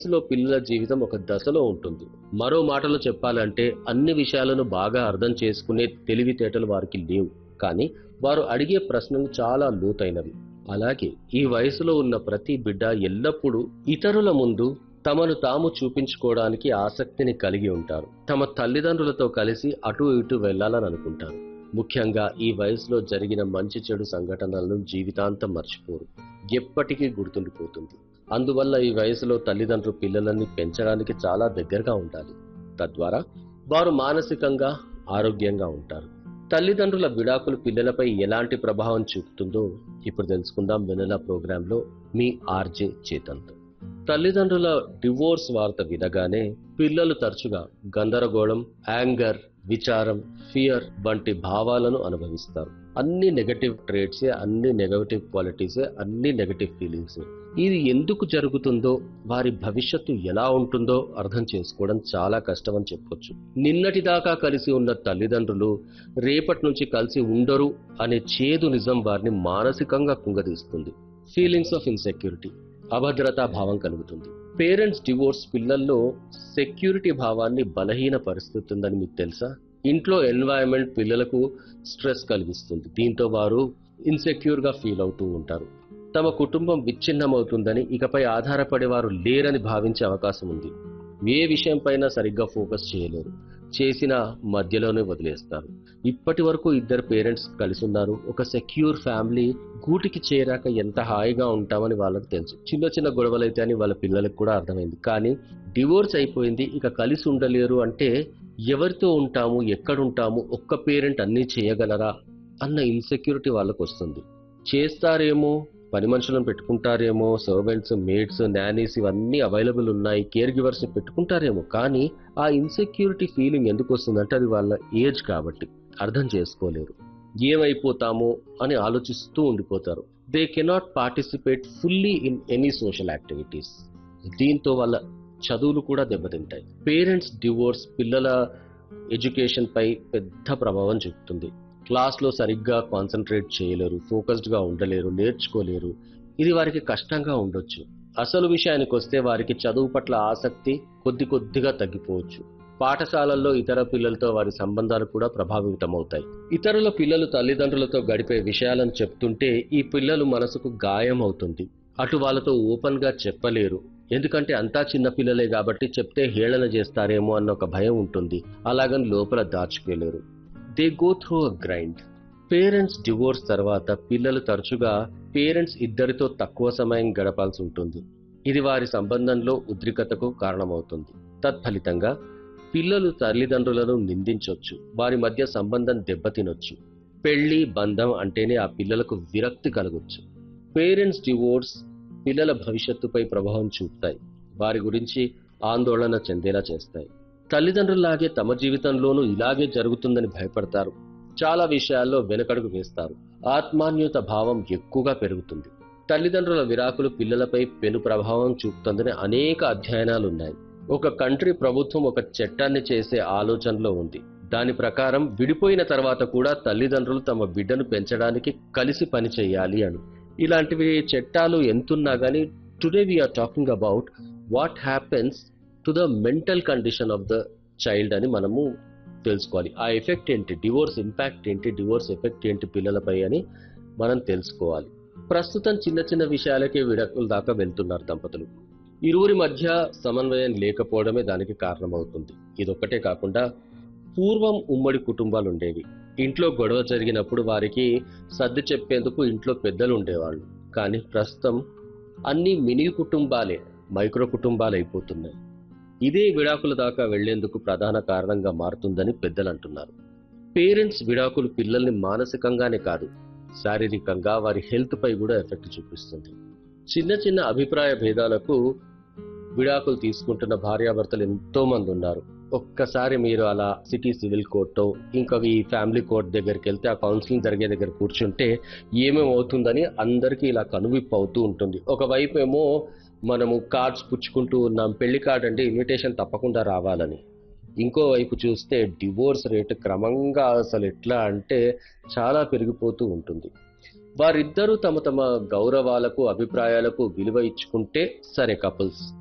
వయసులో పిల్లల జీవితం ఒక దశలో ఉంటుంది మరో మాటలో చెప్పాలంటే అన్ని విషయాలను బాగా అర్థం చేసుకునే తెలివితేటలు వారికి లేవు కానీ వారు అడిగే ప్రశ్నలు చాలా లోతైనవి అలాగే ఈ వయసులో ఉన్న ప్రతి బిడ్డ ఎల్లప్పుడూ ఇతరుల ముందు తమను తాము చూపించుకోవడానికి ఆసక్తిని కలిగి ఉంటారు తమ తల్లిదండ్రులతో కలిసి అటు ఇటు వెళ్లాలని అనుకుంటారు ముఖ్యంగా ఈ వయసులో జరిగిన మంచి చెడు సంఘటనలను జీవితాంతం మర్చిపోరు ఎప్పటికీ గుర్తుండిపోతుంది అందువల్ల ఈ వయసులో తల్లిదండ్రులు పిల్లలని పెంచడానికి చాలా దగ్గరగా ఉండాలి తద్వారా వారు మానసికంగా ఆరోగ్యంగా ఉంటారు తల్లిదండ్రుల విడాకులు పిల్లలపై ఎలాంటి ప్రభావం చూపుతుందో ఇప్పుడు తెలుసుకుందాం వెనెలా ప్రోగ్రాంలో మీ ఆర్జే చేతంతో తల్లిదండ్రుల డివోర్స్ వార్త వినగానే పిల్లలు తరచుగా గందరగోళం యాంగర్ విచారం ఫియర్ వంటి భావాలను అనుభవిస్తారు అన్ని నెగటివ్ ట్రేట్సే అన్ని నెగటివ్ క్వాలిటీసే అన్ని నెగటివ్ ఫీలింగ్స్ ఇది ఎందుకు జరుగుతుందో వారి భవిష్యత్తు ఎలా ఉంటుందో అర్థం చేసుకోవడం చాలా కష్టం అని చెప్పొచ్చు నిన్నటిదాకా కలిసి ఉన్న తల్లిదండ్రులు రేపటి నుంచి కలిసి ఉండరు అనే చేదు నిజం వారిని మానసికంగా కుంగదీస్తుంది ఫీలింగ్స్ ఆఫ్ ఇన్సెక్యూరిటీ అభద్రతా భావం కలుగుతుంది పేరెంట్స్ డివోర్స్ పిల్లల్లో సెక్యూరిటీ భావాన్ని బలహీన పరిస్థితుందని మీకు తెలుసా ఇంట్లో ఎన్వైరన్మెంట్ పిల్లలకు స్ట్రెస్ కలిగిస్తుంది దీంతో వారు ఇన్సెక్యూర్ గా ఫీల్ అవుతూ ఉంటారు తమ కుటుంబం విచ్ఛిన్నమవుతుందని ఇకపై ఆధారపడేవారు లేరని భావించే అవకాశం ఉంది ఏ విషయంపైన సరిగ్గా ఫోకస్ చేయలేరు చేసిన మధ్యలోనే వదిలేస్తారు ఇప్పటి వరకు ఇద్దరు పేరెంట్స్ కలిసి ఉన్నారు ఒక సెక్యూర్ ఫ్యామిలీ గూటికి చేరాక ఎంత హాయిగా ఉంటామని వాళ్ళకి తెలుసు చిన్న చిన్న గొడవలైతే అని వాళ్ళ పిల్లలకు కూడా అర్థమైంది కానీ డివోర్స్ అయిపోయింది ఇక కలిసి ఉండలేరు అంటే ఎవరితో ఉంటాము ఎక్కడుంటాము ఒక్క పేరెంట్ అన్నీ చేయగలరా అన్న ఇన్సెక్యూరిటీ వాళ్ళకు వస్తుంది చేస్తారేమో పని మనుషులను పెట్టుకుంటారేమో సర్వెంట్స్ మేడ్స్ నానీస్ ఇవన్నీ అవైలబుల్ ఉన్నాయి కేర్ గివర్స్ పెట్టుకుంటారేమో కానీ ఆ ఇన్సెక్యూరిటీ ఫీలింగ్ ఎందుకు వస్తుందంటే అది వాళ్ళ ఏజ్ కాబట్టి అర్థం చేసుకోలేరు ఏమైపోతామో అని ఆలోచిస్తూ ఉండిపోతారు they cannot participate fully in any social activities దీంతో వాళ్ళ చదువులు కూడా దెబ్బతింటాయి పేరెంట్స్ డివోర్స్ పిల్లల ఎడ్యుకేషన్ పై పెద్ద ప్రభావం చూపుతుంది క్లాస్లో సరిగ్గా కాన్సన్ట్రేట్ చేయలేరు ఫోకస్డ్గా ఉండలేరు నేర్చుకోలేరు ఇది వారికి కష్టంగా ఉండొచ్చు అసలు విషయానికి వస్తే వారికి చదువు పట్ల ఆసక్తి కొద్ది కొద్దిగా తగ్గిపోవచ్చు పాఠశాలల్లో ఇతర పిల్లలతో వారి సంబంధాలు కూడా ప్రభావితమవుతాయి ఇతరుల పిల్లలు తల్లిదండ్రులతో గడిపే విషయాలను చెప్తుంటే ఈ పిల్లలు మనసుకు గాయం అవుతుంది అటు వాళ్ళతో ఓపెన్ గా చెప్పలేరు ఎందుకంటే అంతా చిన్న పిల్లలే కాబట్టి చెప్తే హేళన చేస్తారేమో అన్న ఒక భయం ఉంటుంది అలాగని లోపల దాచుకోలేరు they go through a grind parents divorce తర్వాత పిల్లలు తరచుగా పేరెంట్స్ ఇద్దరితో తక్కువ సమయం గడపాల్సి ఉంటుంది ఇది వారి సంబంధంలో ఉద్రిక్తతకు కారణమవుతుంది తత్ఫలితంగా పిల్లలు తల్లిదండ్రులను నిందించవచ్చు వారి మధ్య సంబంధం దెబ్బతినొచ్చు పెళ్లి బంధం అంటేనే ఆ పిల్లలకు విరక్తి కలగొచ్చు పేరెంట్స్ డివోర్స్ పిల్లల భవిష్యత్తుపై ప్రభావం చూపుతాయి వారి గురించి ఆందోళన చెందేలా చేస్తాయి తల్లిదండ్రుల్లాగే తమ జీవితంలోనూ ఇలాగే జరుగుతుందని భయపడతారు చాలా విషయాల్లో వెనకడుగు వేస్తారు ఆత్మాన్యుత భావం ఎక్కువగా పెరుగుతుంది తల్లిదండ్రుల విరాకులు పిల్లలపై పెను ప్రభావం చూపుతుందని అనేక అధ్యయనాలు ఉన్నాయి ఒక కంట్రీ ప్రభుత్వం ఒక చట్టాన్ని చేసే ఆలోచనలో ఉంది దాని ప్రకారం విడిపోయిన తర్వాత కూడా తల్లిదండ్రులు తమ బిడ్డను పెంచడానికి కలిసి పని చేయాలి అని ఇలాంటివి చట్టాలు ఎంతున్నా కానీ today we're talking about what happens to the mental condition of the child అని మనము తెలుసుకోవాలి ఆ ఎఫెక్ట్ ఏంటి డివోర్స్ ఇంపాక్ట్ ఏంటి డివోర్స్ ఎఫెక్ట్ ఏంటి పిల్లలపై అని మనం తెలుసుకోవాలి ప్రస్తుతం చిన్న చిన్న విషయాలకే విడాకుల దాకా వెళ్తున్నారు దంపతులు ఇరువురి మధ్య సమన్వయం లేకపోవడమే దానికి కారణమవుతుంది ఇదొక్కటే కాకుండా పూర్వం ఉమ్మడి కుటుంబాలు ఉండేవి ఇంట్లో గొడవ జరిగినప్పుడు వారికి సర్ది చెప్పేందుకు ఇంట్లో పెద్దలు ఉండేవాళ్ళు కానీ ప్రస్తుతం అన్ని మినీ కుటుంబాలే మైక్రో కుటుంబాలు అయిపోతున్నాయి ఇదే విడాకుల దాకా వెళ్లేందుకు ప్రధాన కారణంగా మారుతుందని పెద్దలు అంటున్నారు పేరెంట్స్ విడాకులు పిల్లల్ని మానసికంగానే కాదు శారీరకంగా వారి హెల్త్ పై కూడా ఎఫెక్ట్ చూపిస్తుంది చిన్న చిన్న అభిప్రాయ భేదాలకు విడాకులు తీసుకుంటున్న భార్యాభర్తలు ఎంతో మంది ఉన్నారు ఒక్కసారి మీరు అలా సిటీ సివిల్ కోర్టు ఇంకా ఈ ఫ్యామిలీ కోర్ట్ దగ్గరికి వెళ్తే ఆ కౌన్సిలింగ్ జరిగే దగ్గర కూర్చుంటే ఏమేమవుతుందని అందరికీ ఇలా కనువిప్పు అవుతూ ఉంటుంది ఒకవైపు ఏమో మనము కార్డ్స్ పుచ్చుకుంటూ ఉన్నాం పెళ్లి కార్డ్ అంటే ఇన్విటేషన్ తప్పకుండా రావాలని ఇంకో వైపు చూస్తే డివోర్స్ రేటు క్రమంగా అసలు ఎట్లా అంటే చాలా పెరిగిపోతూ ఉంటుంది వారిద్దరూ తమ తమ గౌరవాలకు అభిప్రాయాలకు విలువ ఇచ్చుకుంటే సరే కపుల్స్